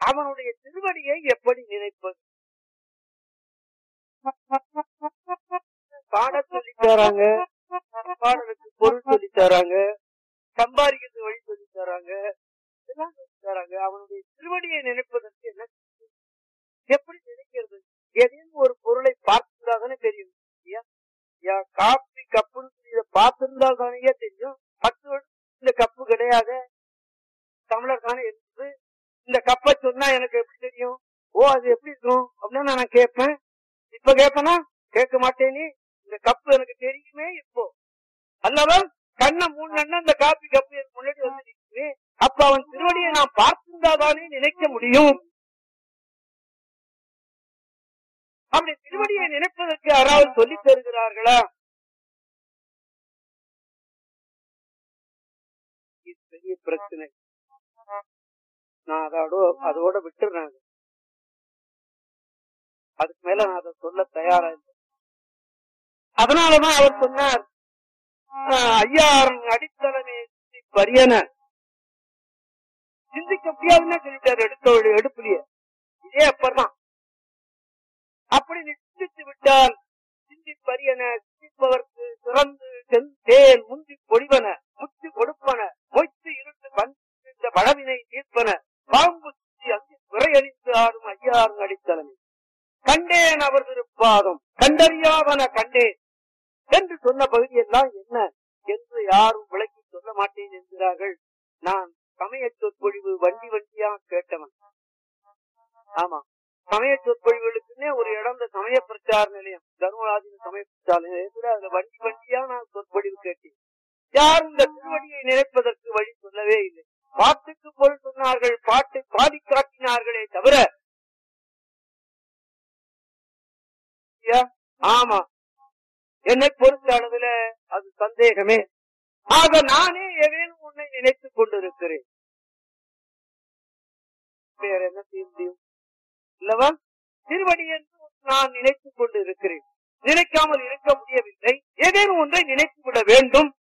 அவனுடைய திருவடியை எப்படி நினைப்பது பாட சொல்லி தராங்க பாடலுக்கு பொருள் சொல்லி தராங்க சம்பாதிக்கிறது வழி சொல்லி தராங்க இதெல்லாம் சொல்லி தராங்க அவனுடைய திருவடியை நினைப்பதற்கு என்ன செய்வது? எப்படி நினைக்கிறது ஏதேனும் ஒரு பொருளை பார்த்துருந்தா தானே தெரியும் ஐயா ஐயா காப்பி கப்புன்னு சொல்லி இதை பார்த்திருந்தா தானே தெரியும் பத்து வருஷம் இந்த கப்பு கிடையாது தமிழர் தானே இருக்குது இந்த கப்பை சொன்னா எனக்கு எப்படி தெரியும் ஓ அது எப்படி இருக்கும் அப்படின்னு நான் கேட்பேன் இப்ப கேட்பேனா கேட்க மாட்டேனே இந்த கப்பு எனக்கு தெரியுமே இப்போ அல்லவா கண்ணை மூணு இந்த காப்பி கப்பு எனக்கு முன்னாடி வந்து நிற்குது அப்ப அவன் திருவடியை நான் பார்த்திருந்தாதானே நினைக்க முடியும் அப்படி திருவடியை நினைப்பதற்கு யாராவது சொல்லித் தருகிறார்களா இது பெரிய பிரச்சனை நான் அதோட அதோட விட்டுறேன் அதை. அதுக்கு மேல நான் அதை சொல்ல தயாரா இல்லை அதனாலதான் அவர் சொன்னார் ஆஹ், ஐயாரன் அடித்தளமே பரியன சிந்திக்க முடியாதுன்னு சொல்லிட்டாரு எடுத்த எடுப்புலயே இதே அப்பதான் அப்படி நீ சிந்தித்து விட்டால் சிந்திப்பரியன சிந்திப்பவர்க்கு சிறந்து செந்தேன் முந்தி பொழிவன முத்தி கொடுப்பன மொய்த்து இருந்து பந்த பழவினை தீர்ப்பன பாம்பு சுத்தி அங்கு துறையணிந்து ஆடும் ஐயாறு அடித்தலமே கண்டேன் அவர் திருப்பாதம் கண்டறியாவன கண்டேன் என்று சொன்ன பகுதியெல்லாம் என்ன என்று யாரும் விளக்கி சொல்ல மாட்டேன் என்கிறார்கள் நான் சமய சொற்பொழிவு வண்டி வண்டியா கேட்டவன் ஆமா சமய சொற்பொழிவுகளுக்குன்னே ஒரு இடம் இந்த சமய பிரச்சார நிலையம் தர்மராஜின் சமய பிரச்சார நிலையத்துல அதுல வண்டி வண்டியா நான் சொற்பொழிவு கேட்டேன் யாரும் இந்த திருவடியை நினைப்பதற்கு வழி சொல்லவே இல்லை பாட்டுக்கு பொருள் சொன்னார்கள் பாட்டை பாடி காட்டினார்களே தவிர ஐயா, ஆமா என்னை பொறுத்த அளவுல அது சந்தேகமே ஆக நானே ஏதேனும் உன்னை நினைத்துக் கொண்டிருக்கிறேன் வேற என்ன செய்ய முடியும் இல்லவா திருவடி என்று நான் நினைத்துக் கொண்டு இருக்கிறேன் நினைக்காமல் இருக்க முடியவில்லை ஏதேனும் ஒன்றை நினைத்து விட வேண்டும்